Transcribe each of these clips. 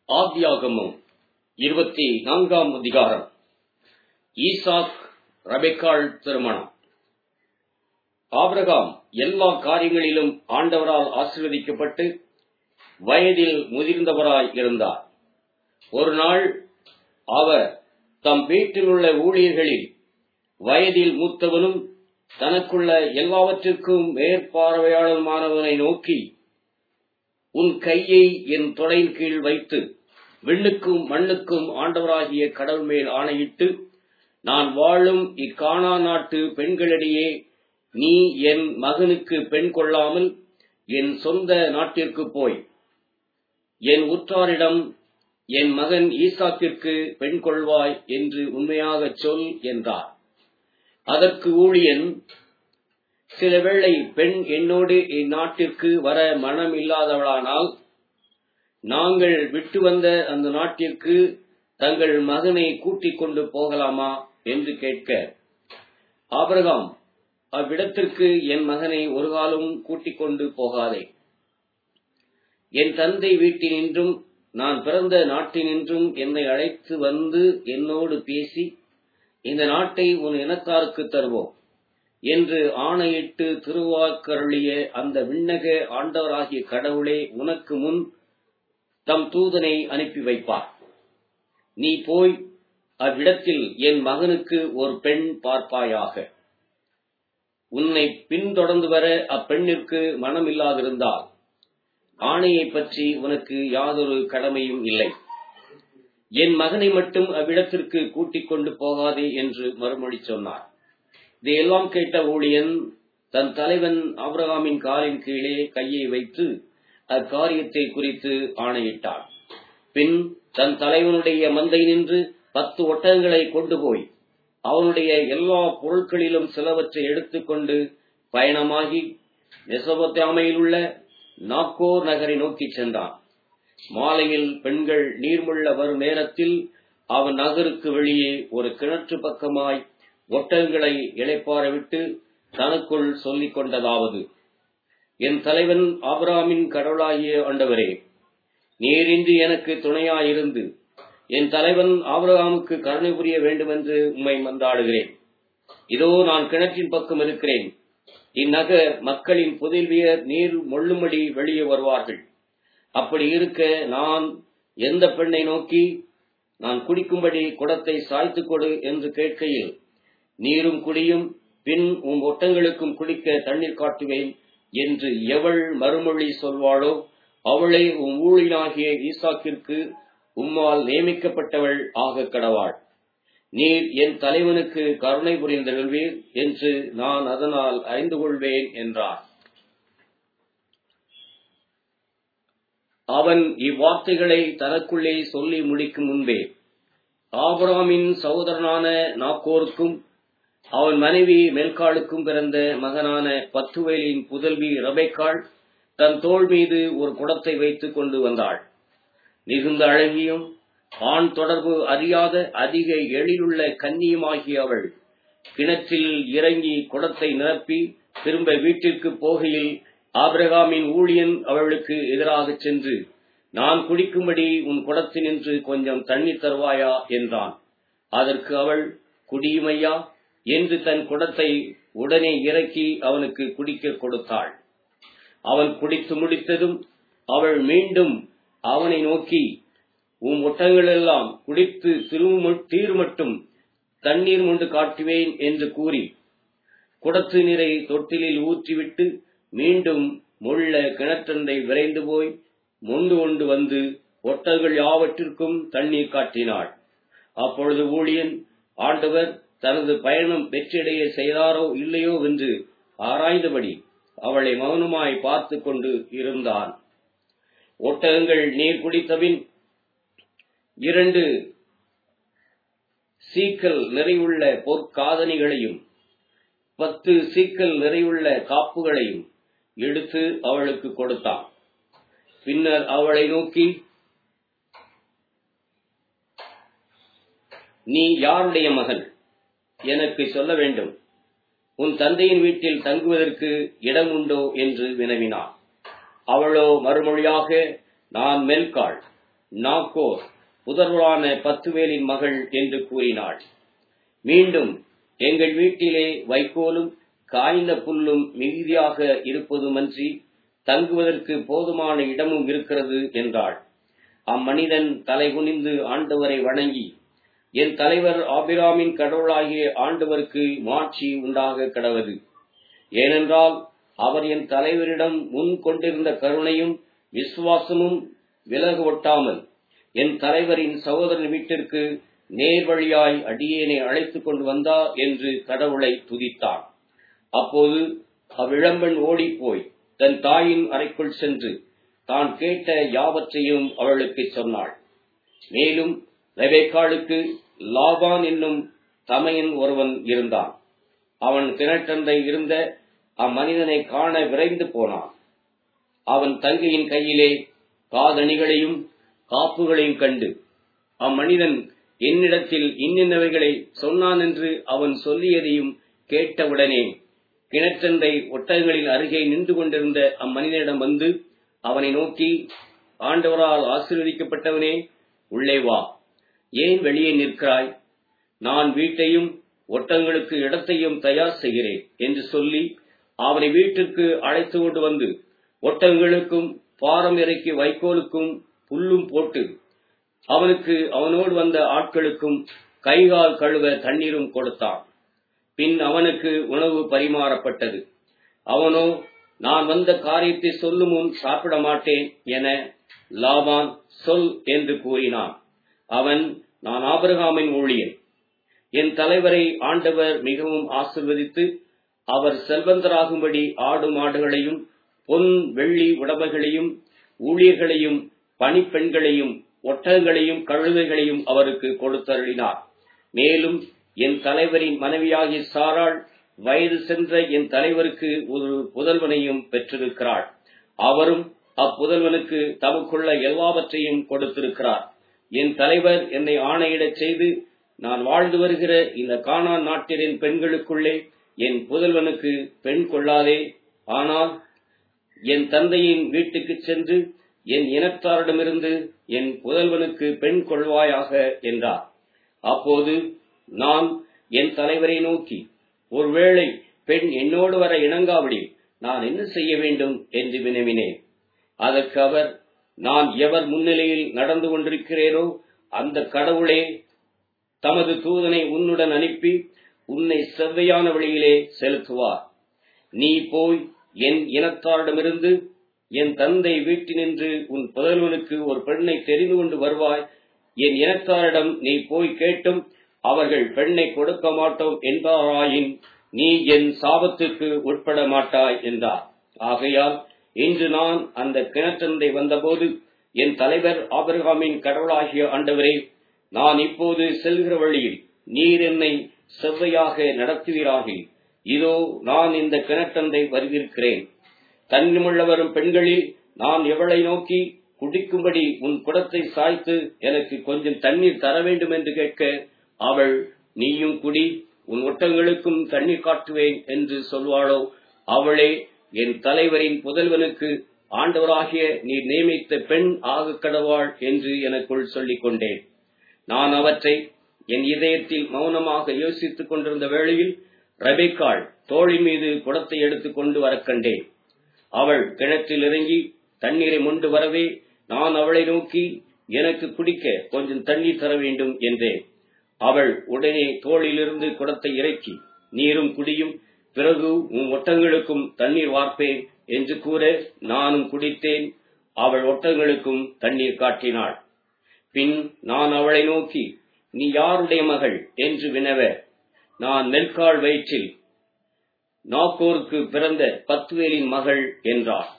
ஆதியாகமம் இருபத்தி நான்காம் அதிகாரம் ஈசாக் ரபெக்காள் திருமணம் ஆபிரகாம் எல்லா காரியங்களிலும் ஆண்டவரால் ஆசீர்வதிக்கப்பட்டு வயதில் முதிர்ந்தவராய் இருந்தார் ஒரு நாள் அவர் தம் வீட்டில் உள்ள ஊழியர்களில் வயதில் மூத்தவனும் தனக்குள்ள எல்லாவற்றிற்கும் மேற்பார்வையாளருமானவனை நோக்கி உன் கையை என் தொடையின் கீழ் வைத்து விண்ணுக்கும் மண்ணுக்கும் ஆண்டவராகிய கடவுள் மேல் ஆணையிட்டு நான் வாழும் இக்கானா நாட்டு பெண்களிடையே நீ என் மகனுக்கு பெண் கொள்ளாமல் என் சொந்த நாட்டிற்கு போய் என் உற்றாரிடம் என் மகன் ஈசாக்கிற்கு பெண் கொள்வாய் என்று உண்மையாகச் சொல் என்றார் அதற்கு ஊழியன் சில வேளை பெண் என்னோடு இந்நாட்டிற்கு வர மனம் இல்லாதவளானால் நாங்கள் விட்டு வந்த அந்த நாட்டிற்கு தங்கள் மகனை கூட்டிக் கொண்டு போகலாமா என்று கேட்க ஆபிரகாம் அவ்விடத்திற்கு என் மகனை ஒரு காலம் கூட்டிக் கொண்டு போகாதே என் தந்தை வீட்டினின்றும் நான் பிறந்த நாட்டினின்றும் என்னை அழைத்து வந்து என்னோடு பேசி இந்த நாட்டை உன் இனத்தாருக்கு தருவோம் என்று ஆணையிட்டு திருவாக்கருளிய அந்த விண்ணக ஆண்டவராகிய கடவுளே உனக்கு முன் தம் தூதனை அனுப்பி வைப்பார் நீ போய் அவ்விடத்தில் என் மகனுக்கு ஒரு பெண் பார்ப்பாயாக உன்னை பின்தொடர்ந்து வர அப்பெண்ணிற்கு மனமில்லாதிருந்தால் ஆணையை பற்றி உனக்கு யாதொரு கடமையும் இல்லை என் மகனை மட்டும் அவ்விடத்திற்கு கூட்டிக் கொண்டு போகாதே என்று மறுமொழி சொன்னார் இதையெல்லாம் கேட்ட ஊழியன் தன் தலைவன் ஆபிரகாமின் காலின் கீழே கையை வைத்து அக்காரியத்தை குறித்து ஆணையிட்டான் பின் தன் தலைவனுடைய மந்தை நின்று பத்து ஒட்டகங்களை கொண்டு போய் அவனுடைய எல்லா பொருட்களிலும் சிலவற்றை எடுத்துக்கொண்டு பயணமாகி மெசபொத்தாமையில் உள்ள நாக்கோர் நகரை நோக்கி சென்றான் மாலையில் பெண்கள் நீர்முள்ள வரும் நேரத்தில் அவன் நகருக்கு வெளியே ஒரு கிணற்று பக்கமாய் ஒட்டகங்களை இளைப்பார விட்டு தனக்குள் சொல்லிக் கொண்டதாவது என் தலைவன் ஆபிராமின் கடவுளாகிய ஆண்டவரே நீரின்றி எனக்கு துணையாயிருந்து என் தலைவன் ஆபிரகாமுக்கு கருணை புரிய வேண்டுமென்று உம்மை மன்றாடுகிறேன் இதோ நான் கிணற்றின் பக்கம் இருக்கிறேன் இந்நகர் மக்களின் புதில்வியர் நீர் மொள்ளும்படி வெளியே வருவார்கள் அப்படி இருக்க நான் எந்த பெண்ணை நோக்கி நான் குடிக்கும்படி குடத்தை சாய்த்து கொடு என்று கேட்கையில் நீரும் குடியும் பின் உன் ஒட்டங்களுக்கும் குடிக்க தண்ணீர் காட்டுவேன் என்று எவள் மறுமொழி சொல்வாளோ அவளை உன் ஊழினாகிய ஈசாக்கிற்கு உம்மால் நியமிக்கப்பட்டவள் ஆக கடவாள் நீர் என் தலைவனுக்கு கருணை புரிந்தருள்வீர் என்று நான் அதனால் அறிந்து கொள்வேன் என்றார் அவன் இவ்வார்த்தைகளை தனக்குள்ளே சொல்லி முடிக்கும் முன்பே ஆபராமின் சகோதரனான நாக்கோருக்கும் அவன் மனைவி மெல்காளுக்கும் பிறந்த மகனான பத்துவேலின் புதல்வி ரபைக்காள் தன் தோள் மீது ஒரு குடத்தை வைத்துக் கொண்டு வந்தாள் மிகுந்த அழகியும் ஆண் தொடர்பு அறியாத அதிக எழிலுள்ள கன்னியுமாகிய அவள் கிணற்றில் இறங்கி குடத்தை நிரப்பி திரும்ப வீட்டிற்கு போகையில் ஆபிரகாமின் ஊழியன் அவளுக்கு எதிராக சென்று நான் குடிக்கும்படி உன் குடத்தினின்று கொஞ்சம் தண்ணீர் தருவாயா என்றான் அதற்கு அவள் குடியுமையா என்று தன் குடத்தை உடனே இறக்கி அவனுக்கு குடிக்க கொடுத்தாள் அவன் குடித்து முடித்ததும் அவள் மீண்டும் அவனை நோக்கி உன் ஒட்டங்களெல்லாம் குடித்து தீர் மட்டும் தண்ணீர் கொண்டு காட்டுவேன் என்று கூறி குடத்து நீரை தொட்டிலில் ஊற்றிவிட்டு மீண்டும் முள்ள கிணற்றண்டை விரைந்து போய் மொண்டு கொண்டு வந்து ஒட்டங்கள் யாவற்றிற்கும் தண்ணீர் காட்டினாள் அப்பொழுது ஊழியன் ஆண்டவர் தனது பயணம் வெற்றியடைய செய்தாரோ இல்லையோ என்று ஆராய்ந்தபடி அவளை மௌனமாய் பார்த்து கொண்டு இருந்தான் ஒட்டகங்கள் நீர் குடித்தபின் இரண்டு சீக்கல் நிறைவுள்ள பொற்காதணிகளையும் பத்து சீக்கல் நிறைவுள்ள காப்புகளையும் எடுத்து அவளுக்கு கொடுத்தான் பின்னர் அவளை நோக்கி நீ யாருடைய மகன் எனக்கு சொல்ல வேண்டும் உன் தந்தையின் வீட்டில் தங்குவதற்கு இடம் உண்டோ என்று வினவினான் அவளோ மறுமொழியாக நான் மெல்காள் நாக்கோர் புதர்வளான பத்துவேலின் மகள் என்று கூறினாள் மீண்டும் எங்கள் வீட்டிலே வைக்கோலும் காய்ந்த புல்லும் மிகுதியாக இருப்பதுமன்றி தங்குவதற்கு போதுமான இடமும் இருக்கிறது என்றாள் அம்மனிதன் தலை குனிந்து ஆண்டவரை வணங்கி என் தலைவர் ஆபிராமின் கடவுளாகிய ஆண்டவருக்கு மாட்சி உண்டாக கடவது ஏனென்றால் அவர் என் தலைவரிடம் முன் கொண்டிருந்த கருணையும் விசுவாசமும் விலகு ஒட்டாமல் என் தலைவரின் சகோதரன் வீட்டிற்கு நேர்வழியாய் அடியேனை அழைத்துக் கொண்டு வந்தார் என்று கடவுளை துதித்தான் அப்போது அவ்விளம்பெண் ஓடிப்போய் தன் தாயின் அறைக்குள் சென்று தான் கேட்ட யாவற்றையும் அவளுக்கு சொன்னாள் மேலும் ரெபேக்காளுக்கு லாபான் என்னும் தமையன் ஒருவன் இருந்தான் அவன் கிணற்றந்தை இருந்த அம்மனிதனை காண விரைந்து போனான் அவன் தங்கையின் கையிலே காதணிகளையும் காப்புகளையும் கண்டு அம்மனிதன் என்னிடத்தில் இன்னின்னவைகளை சொன்னான் என்று அவன் சொல்லியதையும் கேட்டவுடனே கிணற்றந்தை ஒட்டகங்களின் அருகே நின்று கொண்டிருந்த அம்மனிதனிடம் வந்து அவனை நோக்கி ஆண்டவரால் ஆசீர்வதிக்கப்பட்டவனே உள்ளே வா ஏன் வெளியே நிற்கிறாய் நான் வீட்டையும் ஒட்டங்களுக்கு இடத்தையும் தயார் செய்கிறேன் என்று சொல்லி அவனை வீட்டிற்கு அழைத்து கொண்டு வந்து ஒட்டகங்களுக்கும் பாரம் இறக்கி வைக்கோலுக்கும் புல்லும் போட்டு அவனுக்கு அவனோடு வந்த ஆட்களுக்கும் கைகால் கழுவ தண்ணீரும் கொடுத்தான் பின் அவனுக்கு உணவு பரிமாறப்பட்டது அவனோ நான் வந்த காரியத்தை சொல்லும் முன் சாப்பிட மாட்டேன் என லாபான் சொல் என்று கூறினான் அவன் நான் ஆபிரகாமின் ஊழியன் என் தலைவரை ஆண்டவர் மிகவும் ஆசிர்வதித்து அவர் செல்வந்தராகும்படி ஆடு மாடுகளையும் பொன் வெள்ளி உடமைகளையும் ஊழியர்களையும் பணிப்பெண்களையும் ஒட்டகங்களையும் கழுதைகளையும் அவருக்கு கொடுத்தருளினார் மேலும் என் தலைவரின் மனைவியாகிய சாராள் வயது சென்ற என் தலைவருக்கு ஒரு புதல்வனையும் பெற்றிருக்கிறாள் அவரும் அப்புதல்வனுக்கு தமக்குள்ள எல்லாவற்றையும் கொடுத்திருக்கிறார் என் தலைவர் என்னை ஆணையிடச் செய்து நான் வாழ்ந்து வருகிற இந்த கானான் நாட்டின் பெண்களுக்குள்ளே என் புதல்வனுக்கு பெண் கொள்ளாதே ஆனால் என் தந்தையின் வீட்டுக்கு சென்று என் இனத்தாரிடமிருந்து என் புதல்வனுக்கு பெண் கொள்வாயாக என்றார் அப்போது நான் என் தலைவரை நோக்கி ஒருவேளை பெண் என்னோடு வர இணங்காவிடி நான் என்ன செய்ய வேண்டும் என்று வினவினேன் அதற்கு அவர் நான் எவர் முன்னிலையில் நடந்து கொண்டிருக்கிறேனோ அந்த கடவுளே தமது தூதனை உன்னுடன் அனுப்பி உன்னை செவ்வையான வழியிலே செலுத்துவார் நீ போய் என் இனத்தாரிடமிருந்து என் தந்தை வீட்டினின்று உன் புதல்வனுக்கு ஒரு பெண்ணை தெரிந்து கொண்டு வருவாய் என் இனத்தாரிடம் நீ போய் கேட்டும் அவர்கள் பெண்ணை கொடுக்க மாட்டோம் என்பாராயின் நீ என் சாபத்துக்கு உட்பட மாட்டாய் என்றார் ஆகையால் இன்று நான் அந்த கிணற்றந்தை வந்தபோது என் தலைவர் ஆபிரகாமின் கடவுளாகிய ஆண்டவரே நான் இப்போது செல்கிற வழியில் நீர் என்னை செவ்வையாக நடத்துவீராகில் இதோ நான் இந்த கிணற்றந்தை வருகிறேன் தன்னிமுள்ள வரும் பெண்களில் நான் எவளை நோக்கி குடிக்கும்படி உன் குடத்தை சாய்த்து எனக்கு கொஞ்சம் தண்ணீர் தர வேண்டும் என்று கேட்க அவள் நீயும் குடி உன் ஒட்டங்களுக்கும் தண்ணீர் காட்டுவேன் என்று சொல்வாளோ அவளே என் தலைவரின் புதல்வனுக்கு ஆண்டவராகிய நீர் நியமித்த பெண் ஆக கடவாள் என்று எனக்குள் சொல்லிக் கொண்டேன் நான் அவற்றை என் இதயத்தில் மௌனமாக யோசித்துக் கொண்டிருந்த வேளையில் ரபேக்காள் தோழி மீது குடத்தை எடுத்துக் கொண்டு வரக் கண்டேன் அவள் கிணற்றில் இறங்கி தண்ணீரை மொண்டு வரவே நான் அவளை நோக்கி எனக்கு குடிக்க கொஞ்சம் தண்ணீர் தர வேண்டும் என்றேன் அவள் உடனே தோளிலிருந்து குடத்தை இறக்கி நீரும் குடியும் பிறகு உன் ஒட்டங்களுக்கும் தண்ணீர் வார்ப்பேன் என்று கூற நானும் குடித்தேன் அவள் ஒட்டங்களுக்கும் தண்ணீர் காட்டினாள் பின் நான் அவளை நோக்கி நீ யாருடைய மகள் என்று வினவ நான் நெல்கால் வயிற்றில் நாக்கோருக்கு பிறந்த பத்துவேலின் மகள் என்றார்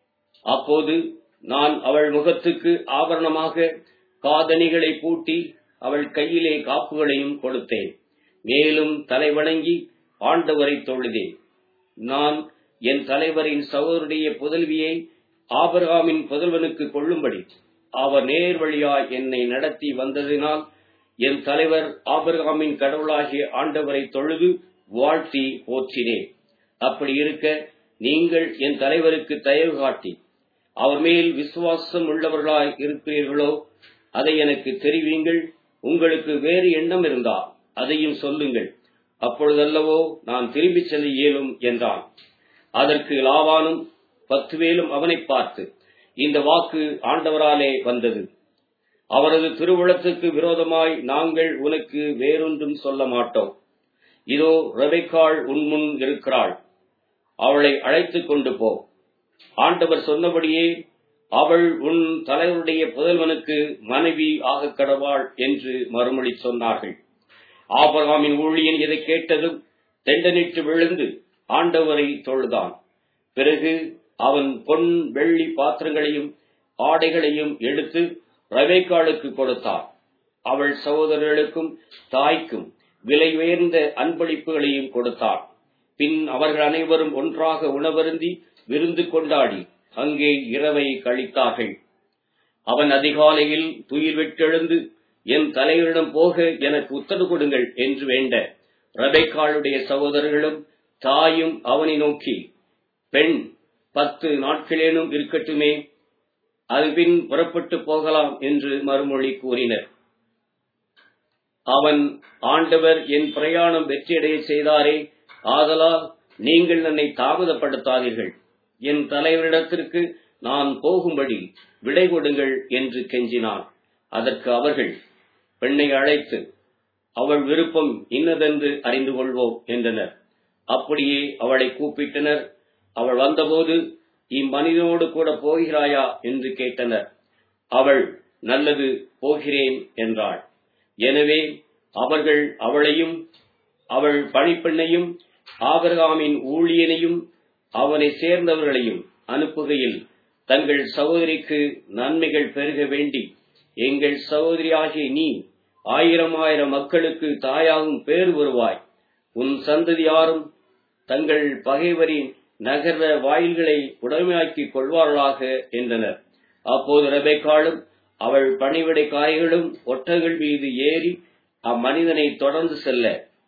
அப்போது நான் அவள் முகத்துக்கு ஆபரணமாக காதணிகளை பூட்டி அவள் கையிலே காப்புகளையும் கொடுத்தேன் மேலும் தலை வணங்கி ஆண்டவரை தொழுதேன் நான் என் தலைவரின் சகோதரிய புதல்வியை ஆபரகாமின் புதல்வனுக்கு கொள்ளும்படி அவர் நேர் வழியாய் என்னை நடத்தி வந்ததினால் என் தலைவர் ஆபரகாமின் கடவுளாகிய ஆண்டவரை தொழுது வாழ்த்தி போற்றினேன் அப்படி இருக்க நீங்கள் என் தலைவருக்கு தயவு காட்டி அவர் மேல் விசுவாசம் உள்ளவர்களாய் இருக்கிறீர்களோ அதை எனக்கு தெரிவியுங்கள் உங்களுக்கு வேறு எண்ணம் இருந்தால் அதையும் சொல்லுங்கள் அப்பொழுதல்லவோ நான் திரும்பிச் செல்ல இயலும் என்றான் அதற்கு லாவானும் பத்து வேலும் அவனை பார்த்து இந்த வாக்கு ஆண்டவராலே வந்தது அவரது திருவுளத்துக்கு விரோதமாய் நாங்கள் உனக்கு வேறொன்றும் சொல்ல மாட்டோம் இதோ ரெபெக்காள் உன்முன் இருக்கிறாள் அவளை அழைத்துக் கொண்டு போ ஆண்டவர் சொன்னபடியே அவள் உன் தலைவருடைய புதல்வனுக்கு மனைவி ஆக கடவாள் என்று மறுமொழி சொன்னார்கள் ஆபரகாமின் ஊழியன் இதை கேட்டதும் தெண்டனிட்டு விழுந்து ஆண்டவரை தொழுதான் பிறகு அவன் பொன் வெள்ளி பாத்திரங்களையும் ஆடைகளையும் எடுத்து ரவேக்காளுக்கு கொடுத்தார் அவள் சகோதரர்களுக்கும் தாய்க்கும் விலை உயர்ந்த அன்பளிப்புகளையும் கொடுத்தார் பின் அவர்கள் அனைவரும் ஒன்றாக உணவருந்தி விருந்து கொண்டாடி அங்கே இரவை கழித்தார்கள் அவன் அதிகாலையில் துயில் விட்டெழுந்து என் தலைவரிடம் போக எனக்கு உத்தரவு கொடுங்கள் என்று வேண்ட ரபேக்காளுடைய சகோதரர்களும் தாயும் அவனை நோக்கி பெண் பத்து நாட்களேனும் இருக்கட்டுமே அதுபின் புறப்பட்டு போகலாம் என்று மறுமொழி கூறினர் அவன் ஆண்டவர் என் பிரயாணம் வெற்றியடைய செய்தாரே ஆதலால் நீங்கள் என்னை தாமதப்படுத்தாதீர்கள் என் தலைவரிடத்திற்கு நான் போகும்படி விடை கொடுங்கள் என்று கெஞ்சினான் அதற்கு அவர்கள் பெண்ணை அழைத்து அவள் விருப்பம் இன்னதென்று அறிந்து கொள்வோம் என்றனர் அப்படியே அவளை கூப்பிட்டனர் அவள் வந்தபோது இம்மனிதனோடு கூட போகிறாயா என்று கேட்டனர் அவள் நல்லது போகிறேன் என்றாள் எனவே அவர்கள் அவளையும் அவள் பணிப்பெண்ணையும் ஆபரகாமின் ஊழியனையும் அவனை சேர்ந்தவர்களையும் அனுப்புகையில் தங்கள் சகோதரிக்கு நன்மைகள் பெருக வேண்டி எங்கள் சகோதரியாகிய நீ ஆயிரம் ஆயிரம் மக்களுக்கு தாயாகும் பேர் வருவாய் உன் சந்ததியாரும் தங்கள் பகைவரின் நகர வாயில்களை உடமையாக்கிக் கொள்வார்களாக என்றனர் அப்போது ரெபேக்காளும் அவள் பணிவிடைக்காரிகளும் ஒட்டகள் மீது ஏறி அம்மனிதனை தொடர்ந்து செல்ல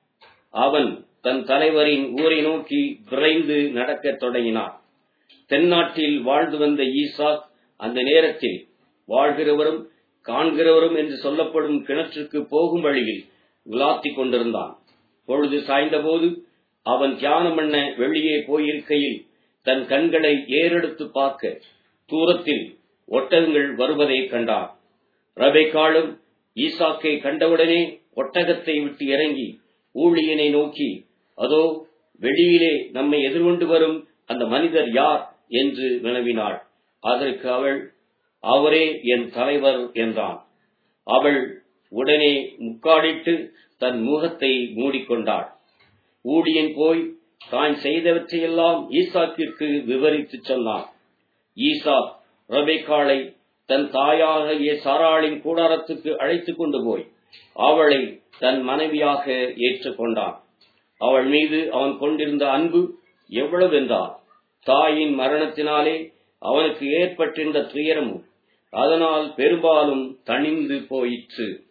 அவன் தன் தலைவரின் ஊரை நோக்கி விரைந்து நடக்கத் தொடங்கினான் தென்னாட்டில் வாழ்ந்து வந்த ஈசாக் அந்த நேரத்தில் வாழ்கிறவரும் காண்கிறவரும் என்று சொல்லப்படும் கிணற்றுக்கு போகும் வழியில் உலாத்திக் கொண்டிருந்தான் பொழுது சாய்ந்தபோது அவன் தியானம் பண்ண வெளியே போயிருக்கையில் தன் கண்களை ஏறெடுத்து பார்க்க தூரத்தில் ஒட்டகங்கள் வருவதை கண்டான் ரபேக்காளும் ஈசாக்கை கண்டவுடனே ஒட்டகத்தை விட்டு இறங்கி ஊழியனை நோக்கி அதோ வெளியிலே நம்மை எதிர்கொண்டு வரும் அந்த மனிதர் யார் என்று வினவினாள் அதற்கு அவள் அவரே என் தலைவர் என்றான் அவள் உடனே முக்காடிட்டு தன் முகத்தை மூடிக்கொண்டாள் ஊழியன் போய் தான் செய்தவற்றையெல்லாம் ஈசாக்கிற்கு விவரித்து சொன்னான் ஈசா ரபேக்காளை தன் தாயாகிய சாராளின் கூடாரத்துக்கு அழைத்துக் கொண்டு போய் அவளை தன் மனைவியாக ஏற்றுக்கொண்டான் அவள் மீது அவன் கொண்டிருந்த அன்பு எவ்வளவென்றால் தாயின் மரணத்தினாலே அவனுக்கு ஏற்பட்டிருந்த துயரமும் அதனால் பெரும்பாலும் தணிந்து போயிற்று